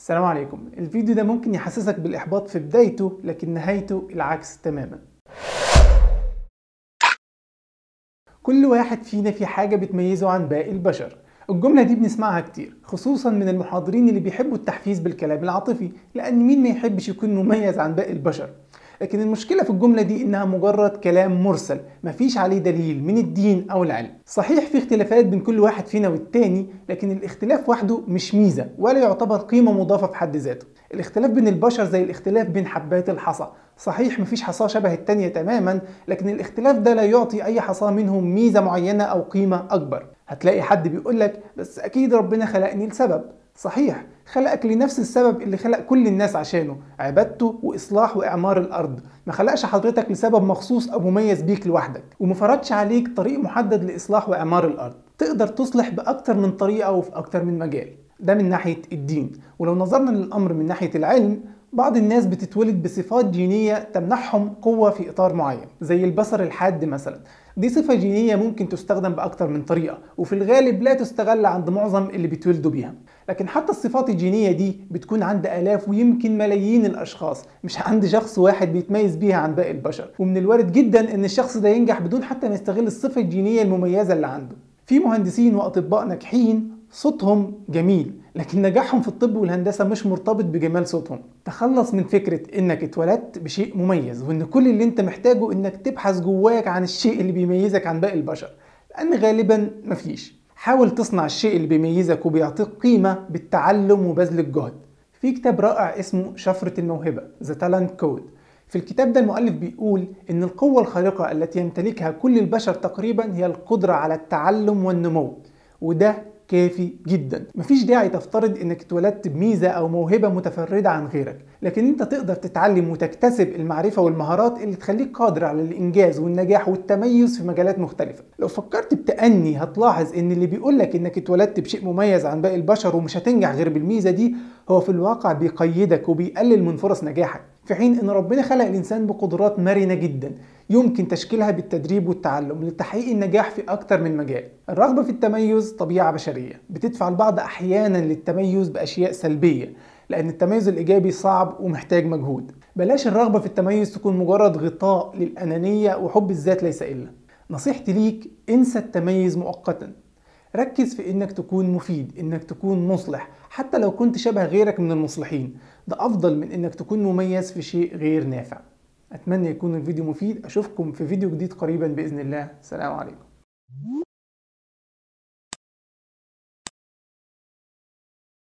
السلام عليكم الفيديو ده ممكن يحسسك بالإحباط في بدايته لكن نهايته العكس تماما كل واحد فينا في حاجة بتميزه عن باقي البشر الجملة دي بنسمعها كتير خصوصا من المحاضرين اللي بيحبوا التحفيز بالكلام العاطفي لأن مين ما يحبش يكون مميز عن باقي البشر لكن المشكلة في الجملة دي إنها مجرد كلام مرسل مفيش عليه دليل من الدين أو العلم صحيح في اختلافات بين كل واحد فينا والتاني لكن الاختلاف وحده مش ميزة ولا يعتبر قيمة مضافة في حد ذاته الاختلاف بين البشر زي الاختلاف بين حبات الحصى صحيح مفيش حصاة شبه التانية تماما لكن الاختلاف ده لا يعطي أي حصاة منهم ميزة معينة أو قيمة أكبر هتلاقي حد بيقولك بس أكيد ربنا خلقني لسبب صحيح خلقك لنفس السبب اللي خلق كل الناس عشانه عبادته واصلاح واعمار الارض ما خلقش حضرتك لسبب مخصوص او مميز بيك لوحدك وما فرضش عليك طريق محدد لاصلاح واعمار الارض تقدر تصلح باكتر من طريقه وفي اكتر من مجال ده من ناحيه الدين ولو نظرنا للامر من ناحيه العلم بعض الناس بتتولد بصفات جينية تمنحهم قوة في إطار معين زي البصر الحاد مثلا دي صفة جينية ممكن تستخدم بأكتر من طريقة وفي الغالب لا تستغل عند معظم اللي بيتولدوا بيها لكن حتى الصفات الجينية دي بتكون عند آلاف ويمكن ملايين الأشخاص مش عند شخص واحد بيتميز بيها عن باقي البشر ومن الوارد جدا إن الشخص ده ينجح بدون حتى ما يستغل الصفة الجينية المميزة اللي عنده في مهندسين وأطباء ناجحين صوتهم جميل لكن نجاحهم في الطب والهندسه مش مرتبط بجمال صوتهم تخلص من فكره انك اتولدت بشيء مميز وان كل اللي انت محتاجه انك تبحث جواك عن الشيء اللي بيميزك عن باقي البشر لان غالبا مفيش حاول تصنع الشيء اللي بيميزك وبيعطيك قيمه بالتعلم وبذل الجهد في كتاب رائع اسمه شفره الموهبه ذا تالنت كود في الكتاب ده المؤلف بيقول إن القوة الخارقة التي يمتلكها كل البشر تقريبا هي القدرة على التعلم والنمو وده كافي جدا مفيش داعي تفترض انك اتولدت بميزه او موهبه متفرده عن غيرك لكن انت تقدر تتعلم وتكتسب المعرفه والمهارات اللي تخليك قادر على الانجاز والنجاح والتميز في مجالات مختلفه لو فكرت بتأني هتلاحظ ان اللي بيقولك انك اتولدت بشيء مميز عن باقي البشر ومش هتنجح غير بالميزه دي هو في الواقع بيقيدك وبيقلل من فرص نجاحك في حين ان ربنا خلق الانسان بقدرات مرنه جدا يمكن تشكيلها بالتدريب والتعلم لتحقيق النجاح في اكتر من مجال الرغبه في التميز طبيعه بشريه بتدفع البعض احيانا للتميز باشياء سلبيه لان التميز الايجابي صعب ومحتاج مجهود بلاش الرغبه في التميز تكون مجرد غطاء للانانيه وحب الذات ليس الا نصيحتي ليك انسى التميز مؤقتا ركز في انك تكون مفيد انك تكون مصلح حتى لو كنت شبه غيرك من المصلحين ده افضل من انك تكون مميز في شيء غير نافع اتمنى يكون الفيديو مفيد اشوفكم في فيديو جديد قريبا باذن الله سلام عليكم